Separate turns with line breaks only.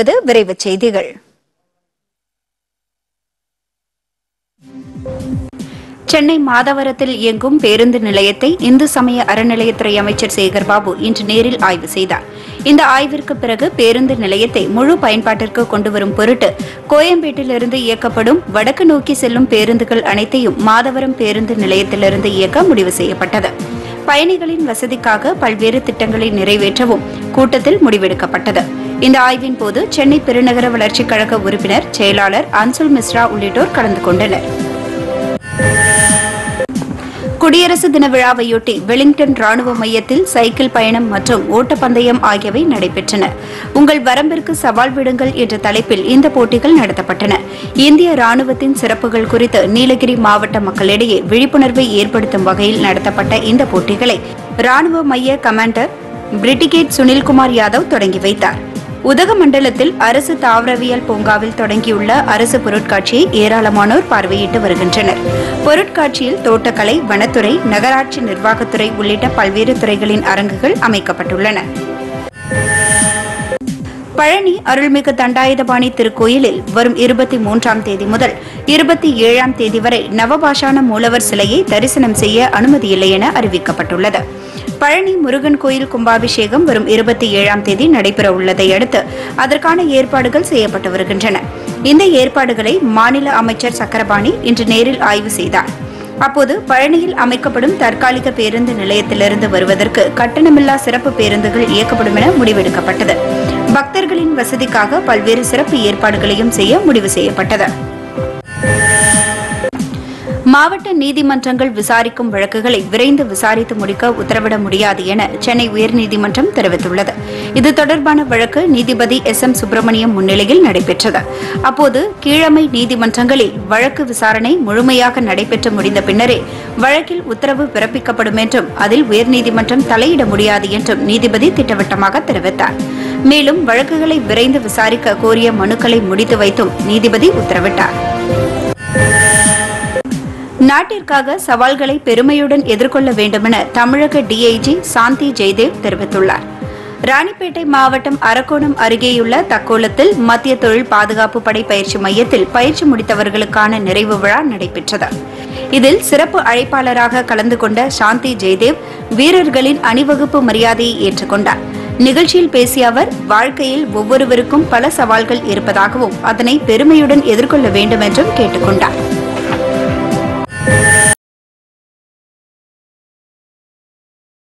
இது விரைவுச் செய்திகள் சென்னை மாதவரத்தில் இயங்கும் பேருந்து நிலையத்தை இந்து சமய அறநிலையத்துறை அமைச்சர் சேகர் பாபு இன்று நேரில் ஆய்வு செய்தார் இந்த ஆய்விற்கு பிறகு பேருந்து நிலையத்தை முழு பயன்பாட்டிற்கு கொண்டுவரும் பொருட்டு கோயம்பேட்டிலிருந்து இயக்கப்படும் வடக்கு நோக்கி செல்லும் பேருந்துகள் அனைத்தையும் மாதவரம் பேருந்து நிலையத்திலிருந்து இயக்க முடிவு செய்யப்பட்டது பயணிகளின் வசதிக்காக பல்வேறு திட்டங்களை நிறைவேற்றவும் கூட்டத்தில் முடிவெடுக்கப்பட்டது இந்த ஆய்வின் போது சென்னை பெருநகர வளர்ச்சிக் கழக உறுப்பினர் செயலாளர் அன்சுல் மிஸ்ரா உள்ளிட்டோர் கலந்து கொண்டனர் குடியரசு தின விழாவையொட்டி வெலிங்டன் ராணுவ மையத்தில் சைக்கிள் பயணம் மற்றும் ஓட்டப்பந்தயம் ஆகியவை நடைபெற்றன உங்கள் வரம்பிற்கு சவால் விடுங்கள் என்ற தலைப்பில் இந்த போட்டிகள் நடத்தப்பட்டன இந்திய ராணுவத்தின் சிறப்புகள் குறித்து நீலகிரி மாவட்ட மக்களிடையே விழிப்புணர்வை ஏற்படுத்தும் வகையில் நடத்தப்பட்ட இந்த போட்டிகளை ராணுவ மைய கமாண்டர் பிரிட்டிகேட் சுனில்குமார் யாதவ் தொடங்கி வைத்தார் உதகமண்டலத்தில் அரசு தாவரவியல் பூங்காவில் தொடங்கியுள்ள அரசு பொருட்காட்சியை ஏராளமானோர் பார்வையிட்டு வருகின்றனர் பொருட்காட்சியில் தோட்டக்கலை வனத்துறை நகராட்சி நிர்வாகத்துறை உள்ளிட்ட பல்வேறு துறைகளின் அரங்குகள் அமைக்கப்பட்டுள்ளன பழனி அருள்மிகு தண்டாயுதபாணி திருக்கோயிலில் வரும் இருபத்தி மூன்றாம் தேதி முதல் இருபத்தி ஏழாம் தேதி வரை நவபாஷான மூலவர் சிலையை தரிசனம் செய்ய அனுமதியில்லை என அறிவிக்கப்பட்டுள்ளது பழனி முருகன் கோயில் கும்பாபிஷேகம் வரும் இருபத்தி ஏழாம் தேதி நடைபெற உள்ளதை அடுத்து அதற்கான ஏற்பாடுகள் செய்யப்பட்டு வருகின்றன இந்த ஏற்பாடுகளை மாநில அமைச்சர் சக்கரபாணி இன்று நேரில் ஆய்வு செய்தார் அப்போது பழனியில் அமைக்கப்படும் தற்காலிக பேருந்து நிலையத்திலிருந்து வருவதற்கு கட்டணமில்லா சிறப்பு பேருந்துகள் இயக்கப்படும் என முடிவெடுக்கப்பட்டது பக்தர்களின் வசதிக்காக பல்வேறு சிறப்பு ஏற்பாடுகளையும் செய்ய முடிவு செய்யப்பட்டது மாவட்ட நீதிமன்றங்கள் விசாரிக்கும் வழக்குகளை விரைந்து விசாரித்து முடிக்க உத்தரவிட முடியாது என சென்னை உயர்நீதிமன்றம் தெரிவித்துள்ளது இது தொடர்பான வழக்கு நீதிபதி எஸ் எம் சுப்பிரமணியம் முன்னிலையில் நடைபெற்றது அப்போது கீழமை நீதிமன்றங்களில் வழக்கு விசாரணை முழுமையாக நடைபெற்று முடிந்த பின்னரே வழக்கில் உத்தரவு பிறப்பிக்கப்படும் என்றும் அதில் உயர்நீதிமன்றம் தலையிட முடியாது என்றும் நீதிபதி திட்டவட்டமாக தெரிவித்தார் மேலும் வழக்குகளை விரைந்து விசாரிக்க கோரிய மனுக்களை முடித்து வைத்தும் நீதிபதி உத்தரவிட்டார் நாட்டிற்காக சவால்களை பெருமையுடன் எதிர்கொள்ள வேண்டுமென தமிழக டிஐஜி சாந்தி ஜெய்தேவ் தெரிவித்துள்ளார் ராணிப்பேட்டை மாவட்டம் அரக்கோணம் அருகேயுள்ள தக்கோலத்தில் மத்திய தொழில் பாதுகாப்பு படை பயிற்சி மையத்தில் பயிற்சி முடித்தவர்களுக்கான நிறைவு விழா நடைபெற்றது இதில் சிறப்பு அழைப்பாளராக கலந்து கொண்ட சாந்தி ஜெய்தேவ் வீரர்களின் அணிவகுப்பு மரியாதையை ஏற்றுக்கொண்டார் நிகழ்ச்சியில் பேசிய அவர் வாழ்க்கையில் ஒவ்வொருவருக்கும் பல சவால்கள் இருப்பதாகவும் அதனை பெருமையுடன் எதிர்கொள்ள வேண்டும் என்றும் கேட்டுக் கொண்டார்